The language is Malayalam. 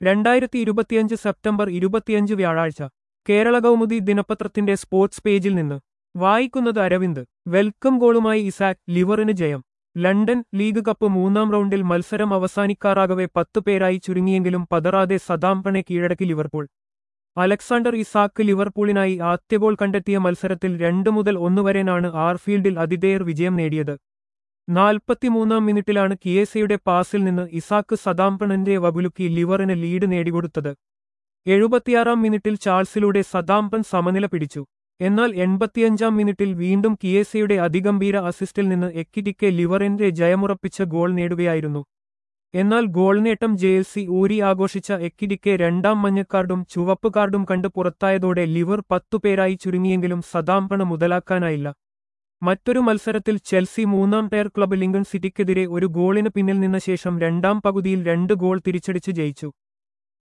രണ്ടായിരത്തി ഇരുപത്തിയഞ്ച് സെപ്റ്റംബർ ഇരുപത്തിയഞ്ച് വ്യാഴാഴ്ച കേരള കൗമുദി ദിനപത്രത്തിന്റെ സ്പോർട്സ് പേജിൽ നിന്ന് വായിക്കുന്നത് അരവിന്ദ് വെൽക്കം ഗോളുമായി ഇസാക് ലിവറിന് ജയം ലണ്ടൻ ലീഗ് കപ്പ് മൂന്നാം റൗണ്ടിൽ മത്സരം അവസാനിക്കാറാകവെ പത്തു പേരായി ചുരുങ്ങിയെങ്കിലും പതറാതെ സദാംപണെ കീഴടക്കി ലിവർപൂൾ അലക്സാണ്ടർ ഇസാക്ക് ലിവർപൂളിനായി ആദ്യ ഗോൾ കണ്ടെത്തിയ മത്സരത്തിൽ രണ്ടു മുതൽ ഒന്ന് വരെയാണ് ആർഫീൽഡിൽ അതിഥേയർ വിജയം നേടിയത് നാൽപ്പത്തിമൂന്നാം മിനിറ്റിലാണ് കിയേസയുടെ പാസിൽ നിന്ന് ഇസാക്ക് സദാംപണന്റെ വകുലുക്കി ലിവറിന് ലീഡ് നേടിക്കൊടുത്തത് എഴുപത്തിയാറാം മിനിറ്റിൽ ചാൾസിലൂടെ സദാംപൺ സമനില പിടിച്ചു എന്നാൽ എൺപത്തിയഞ്ചാം മിനിറ്റിൽ വീണ്ടും കിയേസയുടെ അതിഗംഭീര അസിസ്റ്റിൽ നിന്ന് എക്കിറ്റിക്കെ ലിവറിന്റെ ജയമുറപ്പിച്ച ഗോൾ നേടുകയായിരുന്നു എന്നാൽ ഗോൾ നേട്ടം ജെൽസി ഊരി ആഘോഷിച്ച എക്കിഡിക്കെ രണ്ടാം മഞ്ഞക്കാർഡും ചുവപ്പ് കാർഡും കണ്ട് പുറത്തായതോടെ ലിവർ പത്തുപേരായി ചുരുങ്ങിയെങ്കിലും സദാംപണ മുതലാക്കാനായില്ല മറ്റൊരു മത്സരത്തിൽ ചെൽസി മൂന്നാം ടയർ ക്ലബ്ബ് ലിങ്കൺ സിറ്റിക്കെതിരെ ഒരു ഗോളിന് പിന്നിൽ നിന്ന ശേഷം രണ്ടാം പകുതിയിൽ രണ്ട് ഗോൾ തിരിച്ചടിച്ച് ജയിച്ചു